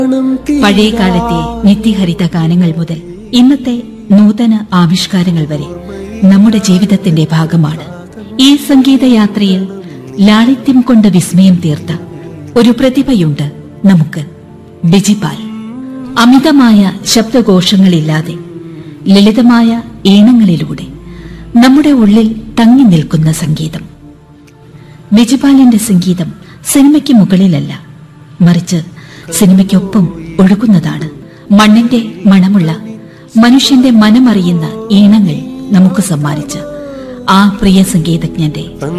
പഴയ കാലത്തെ നിത്യഹരിത ഗാനങ്ങൾ മുതൽ ഇന്നത്തെ നൂതന ആവിഷ്കാരങ്ങൾ വരെ നമ്മുടെ ജീവിതത്തിന്റെ ഭാഗമാണ് ഈ സംഗീതയാത്രയിൽ ലാളിത്യം കൊണ്ട് വിസ്മയം തീർത്ത ഒരു പ്രതിഭയുണ്ട് നമുക്ക് ബിജിപാൽ അമിതമായ ശബ്ദഘോഷങ്ങളില്ലാതെ ലളിതമായ ഈണങ്ങളിലൂടെ നമ്മുടെ ഉള്ളിൽ തങ്ങി നിൽക്കുന്ന സംഗീതം ബിജിപാലിന്റെ സംഗീതം സിനിമയ്ക്ക് മുകളിലല്ല മറിച്ച് സിനിമയ്ക്കൊപ്പം ഒഴുകുന്നതാണ് മണ്ണിന്റെ മണമുള്ള മനുഷ്യന്റെ മനമറിയുന്ന ഈണങ്ങൾ നമുക്ക് സമ്മാനിച്ച ആ പ്രിയ സംഗീതജ്ഞന്റെ